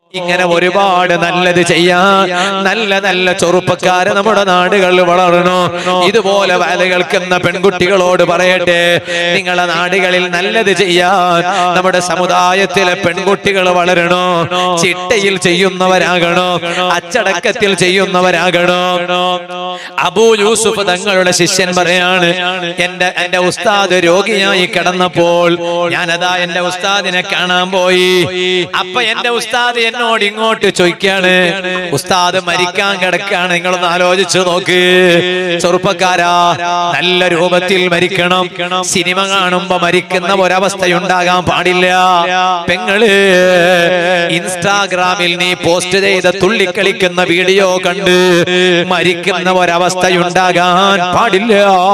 ഇങ്ങനെ ഒരുപാട് നല്ലത് ചെയ്യാൻ നല്ല നല്ല ചെറുപ്പക്കാര് നമ്മുടെ നാടുകളിൽ വളരണോ ഇതുപോലെ വേല കേൾക്കുന്ന പെൺകുട്ടികളോട് പറയട്ടെ നിങ്ങളെ നാടുകളിൽ നല്ലത് ചെയ്യാൻ നമ്മുടെ സമുദായത്തിലെ പെൺകുട്ടികൾ വളരണോ ചിട്ടയിൽ ചെയ്യുന്നവരാകണോ അച്ചടക്കത്തിൽ ചെയ്യുന്നവരാകണോ അബൂ യൂസുഫ് തങ്ങളുടെ ശിഷ്യൻ പറയാണ് എന്റെ എന്റെ ഉസ്താദ് രോഗിയായി കിടന്നപ്പോൾ ഞാനതാ എന്റെ ഉസ്താദിനെ കാണാൻ പോയി അപ്പൊ എന്റെ ഉസ്താദ് എന്നോട് ഇങ്ങോട്ട് ചോദിക്കാണ് ഉസ്താദ് മരിക്കാൻ കിടക്കാണ് നിങ്ങളൊന്ന് ആലോചിച്ചു നോക്ക് ചെറുപ്പക്കാരാ നല്ല രൂപത്തിൽ മരിക്കണം സിനിമ കാണുമ്പോ മരിക്കുന്ന ഒരവസ്ഥയുണ്ടാകാൻ പാടില്ല പെങ്ങള് ഇൻസ്റ്റാഗ്രാമിൽ നീ പോസ്റ്റ് ചെയ്ത തുള്ളിക്കളിക്കുന്ന വീഡിയോ കണ്ട് മരിക്കുന്ന ഒരവസ്ഥയുണ്ടാകാൻ പാടില്ല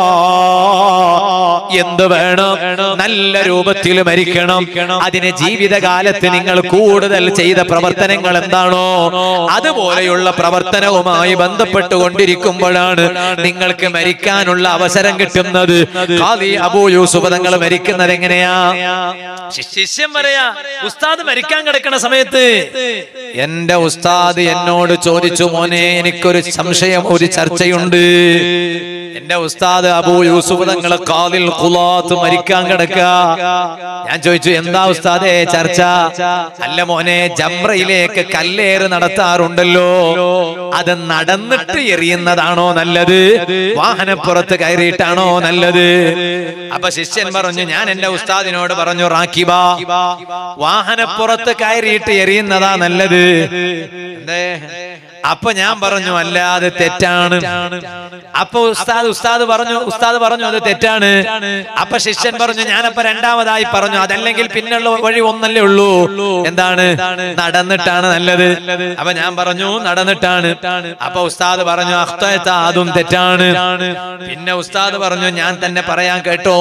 എന്ത് വേണം നല്ല രൂപത്തിൽ മരിക്കണം അതിന് ജീവിതകാലത്ത് നിങ്ങൾ കൂടുതൽ ചെയ്ത പ്രവർത്തനങ്ങൾ എന്താണോ അതുപോലെയുള്ള പ്രവർത്തനവുമായി ബന്ധപ്പെട്ടുകൊണ്ടിരിക്കുമ്പോഴാണ് നിങ്ങൾക്ക് മരിക്കാനുള്ള അവസരം കിട്ടുന്നത് ഖാദി അബൂ യൂസുഫ് തങ്ങൾ മരിക്കുന്നത് എങ്ങനെയാ ശി- ശിഷ്യൻ പറയാ ഉസ്താദ് മരിക്കാൻ കിടക്കുന്ന സമയത്ത് എന്റെ ഉസ്താദ് എന്നോട് ചോദിച്ചു മോനെ എനിക്കൊരു സംശയം ഒരു ചർച്ചയുണ്ട് എന്റെ ഉസ്താദ് അബൂ യൂസുഫ് തങ്ങളെ കാതിൽ ഖുലാത്ത് മരിക്കാൻ കിടക്ക ഞാൻ ചോദിച്ചു എന്താ ഉസ്താദേ ചർച്ച അല്ല മോനെ ജംറയിലേക്ക് കല്ലേറ് നടത്താറുണ്ടല്ലോ അത് നടന്നിട്ട് എറിയുന്നതാണോ നല്ലത് വാഹനപ്പുറത്ത് കയറിയിട്ടാണോ നല്ലത് അപ്പൊ ശിഷ്യൻ പറഞ്ഞു ഞാൻ എന്റെ ഉസ്താദിനോട് പറഞ്ഞു റാക്കിബ വാഹനപ്പുറത്ത് കയറിയിട്ട് എറിയുന്നതാ നല്ലത് എന്തേ അപ്പൊ ഞാൻ പറഞ്ഞു അല്ല അത് തെറ്റാണ് അപ്പൊ ഉസ്താദ് ഉസ്താദ് പറഞ്ഞു ഉസ്താദ് പറഞ്ഞു അത് തെറ്റാണ് അപ്പൊ ശിഷ്യൻ പറഞ്ഞു ഞാനപ്പൊ രണ്ടാമതായി പറഞ്ഞു അതല്ലെങ്കിൽ പിന്നുള്ള വഴി ഒന്നല്ലേ ഉള്ളൂ എന്താണ് നടന്നിട്ടാണ് നല്ലത് അപ്പൊ ഞാൻ പറഞ്ഞു നടന്നിട്ടാണ് അപ്പൊ ഉസ്താദ് പറഞ്ഞു അഖ്തഅത അതും തെറ്റാണ് പിന്നെ ഉസ്താദ് പറഞ്ഞു ഞാൻ തന്നെ പറയാൻ കേട്ടോ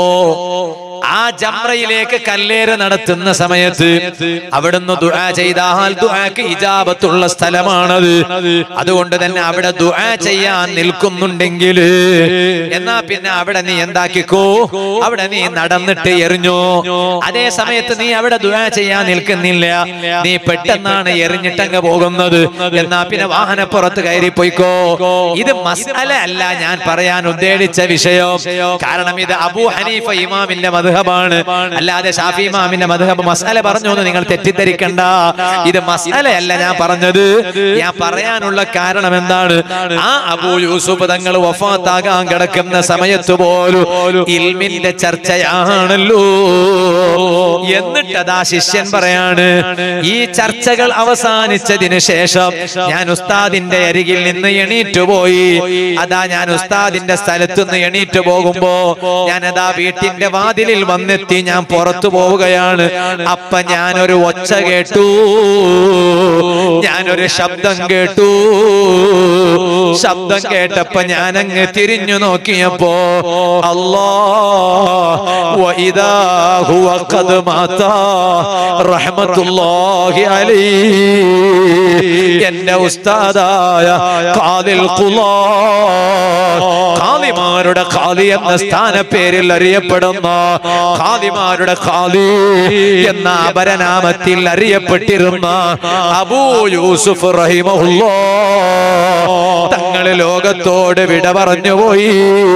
ആ ജംറയിലേക്ക് കല്ലേറ് നടത്തുന്ന സമയത്ത് അവിടുന്ന് ദുആ ചെയ്താൽ ദുആക്ക് ഇജാബത്തുള്ള സ്ഥലമാണത് അതുകൊണ്ട് തന്നെ അവിടെ ദുആ ചെയ്യാൻ നിൽക്കുന്നുണ്ടെങ്കിൽ എന്നാ പിന്നെ അവിടെ നീ എന്താക്കിക്കോ അവിടെ നീ നടന്നിട്ട് എറിഞ്ഞോ അതേ സമയത്ത് നീ അവിടെ ദുആ ചെയ്യാൻ നിൽക്കുന്നില്ല നീ പെട്ടെന്നാണ് എറിഞ്ഞിട്ടങ്ങ് പോകുന്നത് എന്നാ പിന്നെ വാഹനപ്പുറത്ത് കയറി പോയിക്കോ ഇത് മസാല അല്ല ഞാൻ പറയാൻ ഉദ്ദേശിച്ച വിഷയം കാരണം ഇത് അബൂ ഹനീഫ ഇമാമിന്റെ മധുഹബാണ് അല്ലാതെ ഷാഫി ഇമാമിന്റെ മധുഹബ് മസാല പറഞ്ഞു എന്ന് നിങ്ങൾ തെറ്റിദ്ധരിക്കണ്ട ഇത് മസാലയല്ല ഞാൻ പറഞ്ഞത് ഞാൻ പറയാനുള്ള കാരണം എന്താണ് ആ അബൂ യൂസുഫ് തങ്ങൾ വഫാത്താകാൻ കിടക്കുന്ന സമയത്ത് പോലും ഇൽമിന്റെ ചർച്ചയാണല്ലോ എന്നിട്ട് അതാ ശിഷ്യൻ പറയാണ് ഈ ചർച്ചകൾ അവസാനിച്ചതിന് ശേഷം ഞാൻ ഉസ്താദിന്റെ അരികിൽ നിന്ന് എണീറ്റു പോയി അതാ ഞാൻ ഉസ്താദിന്റെ സ്ഥലത്ത് നിന്ന് എണീറ്റു പോകുമ്പോ ഞാൻ അതാ വീട്ടിന്റെ വാതിലിൽ വന്നെത്തി ഞാൻ പുറത്തു പോവുകയാണ് അപ്പൊ ഞാനൊരു ഒച്ച കേട്ടു ഞാനൊരു ശബ്ദം കേട്ടു ശബ്ദം കേട്ടപ്പോ ഞാൻ അങ്ങ് തിരിഞ്ഞു നോക്കിയപ്പോ അല്ലാ വഇദാ ഹുവ ഖദ് മാത റഹ്മത്തുള്ളാഹി അലൈഹി എന്റെ ഉസ്താദായ ഖാദിൽ ഖുലാ ഖാദിമാരുടെ ഖാദി എന്ന സ്ഥാനപ്പേരിൽ അറിയപ്പെടുന്ന ഖാദിമാരുടെ ഖാദി എന്ന അപരനാമത്തിൽ അറിയപ്പെട്ടിരുന്ന അബൂ യൂസുഫ് റഹിമഹുല്ലാ തങ്ങള് ലോകത്തോട് വിട പറഞ്ഞുപോയി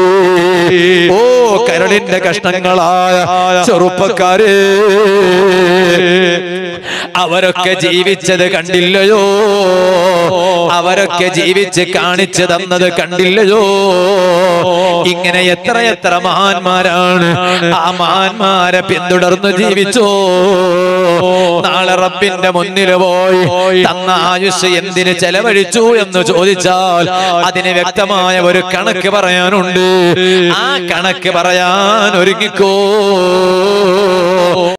ഓ കരളിന്റെ കഷ്ണങ്ങളായ ചെറുപ്പക്കാര് അവരൊക്കെ ജീവിച്ചത് കണ്ടില്ലയോ അവരൊക്കെ ജീവിച്ച് കാണിച്ചു തന്നത് കണ്ടില്ലയോ ഇങ്ങനെ എത്ര എത്ര മഹാന്മാരാണ് ആ മഹാന്മാരെ പിന്തുടർന്ന് ജീവിച്ചോ നാളെ റബ്ബിന്റെ മുന്നിൽ പോയി തന്ന ആയുഷ് എന്തിന് ചെലവഴിച്ചു എന്ന് ചോദിച്ചാൽ അതിന് വ്യക്തമായ ഒരു കണക്ക് പറയാനുണ്ട് ആ കണക്ക് പറയാൻ ഒരുങ്ങിക്കോ